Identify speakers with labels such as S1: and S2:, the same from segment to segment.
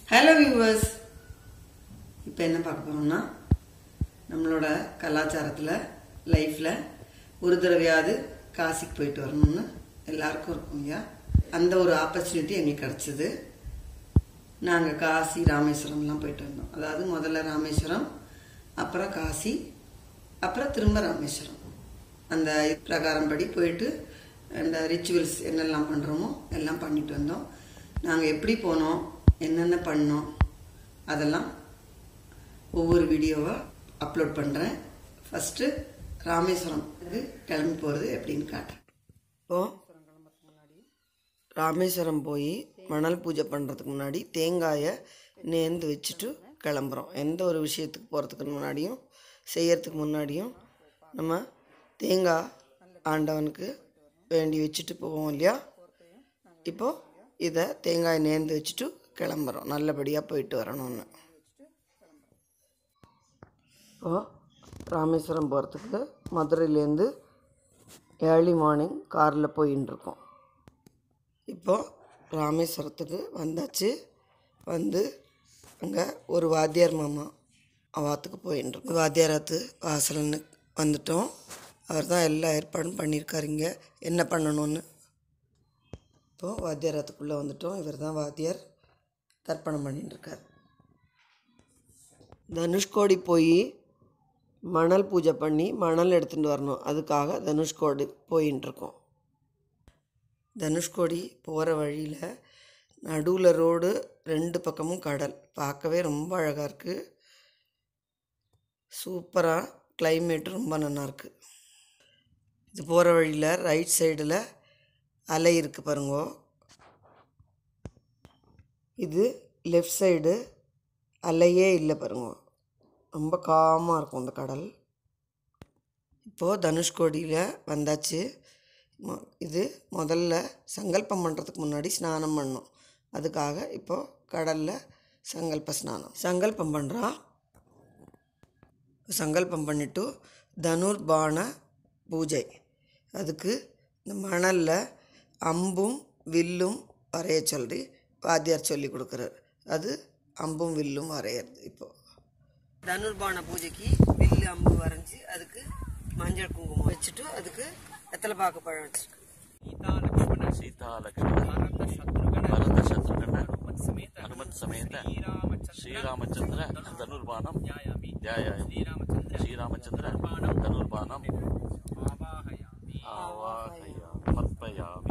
S1: hello viewers இப்போ என்ன பார்க்க போகிறோம்னா நம்மளோட கலாச்சாரத்தில் லைஃப்பில் ஒரு தடவையாவது காசிக்கு போயிட்டு வரணும்னு எல்லாருக்கும் இருக்கும் இல்லையா அந்த ஒரு ஆப்பர்ச்சுனிட்டி எங்களுக்கு கிடச்சிது நாங்கள் காசி ராமேஸ்வரம்லாம் போயிட்டு வந்தோம் அதாவது முதல்ல ராமேஸ்வரம் அப்புறம் காசி அப்புறம் திரும்ப ராமேஸ்வரம் அந்த பிரகாரம் படி போயிட்டு அந்த ரிச்சுவல்ஸ் என்னெல்லாம் பண்ணுறோமோ எல்லாம் பண்ணிட்டு வந்தோம் நாங்கள் எப்படி போனோம் என்னென்ன பண்ணோம் அதெல்லாம் ஒவ்வொரு வீடியோவாக அப்லோட் பண்ணுறேன் ஃபஸ்ட்டு ராமேஸ்வரம் இது கிளம்பி போகிறது எப்படின்னு காட்டுறேன் இப்போது ராமேஸ்வரம் போய் மணல் பூஜை பண்ணுறதுக்கு முன்னாடி தேங்காயை நேர்ந்து வச்சுட்டு கிளம்புறோம் எந்த ஒரு விஷயத்துக்கு போகிறதுக்கு முன்னாடியும் செய்யறதுக்கு முன்னாடியும் நம்ம தேங்காய் ஆண்டவனுக்கு வேண்டி வச்சுட்டு போவோம் இல்லையா இப்போது இதை தேங்காய் நேர்ந்து வச்சுட்டு கிளம்புறோம் நல்லபடியாக போயிட்டு வரணும்னு இப்போது ராமேஸ்வரம் போகிறதுக்கு மதுரையிலேருந்து ஏர்லி மார்னிங் காரில் போயின்னு இருக்கோம் இப்போது ராமேஸ்வரத்துக்கு வந்தாச்சு வந்து அங்கே ஒரு வாத்தியார் மாமா அவாத்துக்கு போயின்னு இருக்கோம் வாத்தியாராத்து வாசல்னு வந்துட்டோம் அவர் தான் எல்லா ஏற்பாடும் பண்ணியிருக்காருங்க என்ன பண்ணணும்னு இப்போது வாத்தியாரத்துக்குள்ளே வந்துட்டோம் இவர் தான் வாத்தியார் தர்ப்பணம் பண்ணிட்டு இருக்கார் தனுஷ்கோடி போய் மணல் பூஜை பண்ணி மணல் எடுத்துகிட்டு வரணும் அதுக்காக தனுஷ்கோடி போயின்னு இருக்கோம் தனுஷ்கோடி போகிற வழியில் நடுவில் ரோடு ரெண்டு பக்கமும் கடல் பார்க்கவே ரொம்ப அழகாக இருக்குது சூப்பராக கிளைமேட் ரொம்ப நல்லாயிருக்கு இது போகிற வழியில் ரைட் சைடில் அலை இருக்குது பாருங்கோ இது லெஃப்ட் சைடு அலையே இல்லை பாருங்க ரொம்ப காமாக இருக்கும் இந்த கடல் இப்போது தனுஷ்கோடியில் வந்தாச்சு மொ- இது முதல்ல சங்கல்பம் பண்ணுறதுக்கு முன்னாடி ஸ்நானம் பண்ணோம் அதுக்காக இப்போது கடலில் சங்கல்ப ஸ்நானம் சங்கல்பம் பண்ணுறா சங்கல்பம் பண்ணிட்டு தனுர்பான பூஜை அதுக்கு இந்த மணலில் அம்பும் வில்லும் வரைய சொல்லி வாத்தியார் சொல்லி கொடுக்குறாரு அது அம்பும் வில்லும் வரையறது இப்போ தனுர்பான பூஜைக்கு வில்லு அம்பு வரைஞ்சி அதுக்கு மஞ்சள் குங்குமம் வச்சுட்டு அதுக்கு வெத்தலை பாக்கு பழம் வச்சுருக்கு
S2: சீதா லக்ஷ்மண பரத சத்ருகண ஹனுமத் சமேத ஸ்ரீராமச்சந்திர தனுர்பானம் தியாயாமி ஸ்ரீராமச்சந்திர தனுர்பானம் ஆவாஹயாமி மர்ப்பயாமி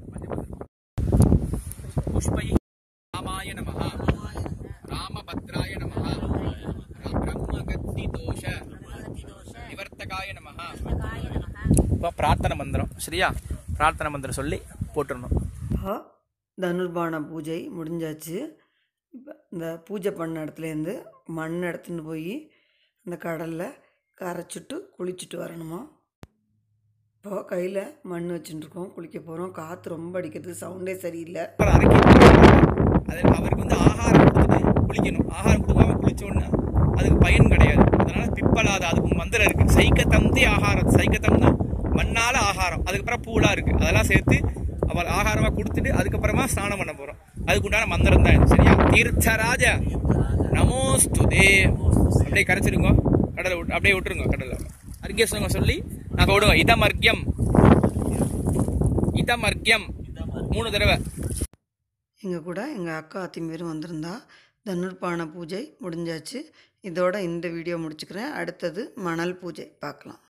S3: पुष्पै रामाय नमः रामभद्राय नमः ब्रह्मगद्दिदोष நிவர்த்தகாய நமஹ இப்போ பிரார்த்தனை மந்திரம் சரியா பிரார்த்தனை மந்திரம் சொல்லி போட்டுடணும்
S1: இப்போ தனுர்பான பூஜை முடிஞ்சாச்சு இப்போ இந்த பூஜை பண்ண இடத்துலேருந்து மண் எடுத்துன்னு போய் அந்த கடலில் கரைச்சிட்டு குளிச்சுட்டு வரணுமா இப்போ கையில் மண் வச்சுட்டு இருக்கோம் குளிக்க போகிறோம் காற்று ரொம்ப அடிக்கிறது சவுண்டே சரியில்லை
S3: அப்புறம் அரைக்கி அது அவருக்கு வந்து ஆகாரம் கொடுத்துட்டு குளிக்கணும் ஆகாரம் கொடுக்காம குளிச்ச உடனே அதுக்கு பயன் கிடையாது அதனால பிப்பலாத அதுக்கு மந்திரம் இருக்கு சைக்க தந்தே ஆகாரம் சைக்க தம்னா மண்ணால ஆகாரம் அதுக்கப்புறம் பூலா இருக்கு அதெல்லாம் சேர்த்து அவள் ஆகாரமா கொடுத்துட்டு அதுக்கப்புறமா ஸ்நானம் பண்ண போறோம் அதுக்கு உண்டான மந்திரம் தான் இது சரியா தீர்த்தராஜ நமோஸ்துதே அப்படியே கரைச்சிருங்க கடலை விட்டு அப்படியே விட்டுருங்க கடலை அர்க்கேஸ்வரங்க சொல்லி நான் விடுங்க இதமர்க்கியம் இதமர்க்கியம் மூணு தடவை
S1: எங்கள் கூட எங்கள் அக்கா அத்திமேரும் வந்திருந்தா தனுர்பான பூஜை முடிஞ்சாச்சு இதோட இந்த வீடியோ முடிச்சுக்கிறேன் அடுத்தது மணல் பூஜை பார்க்கலாம்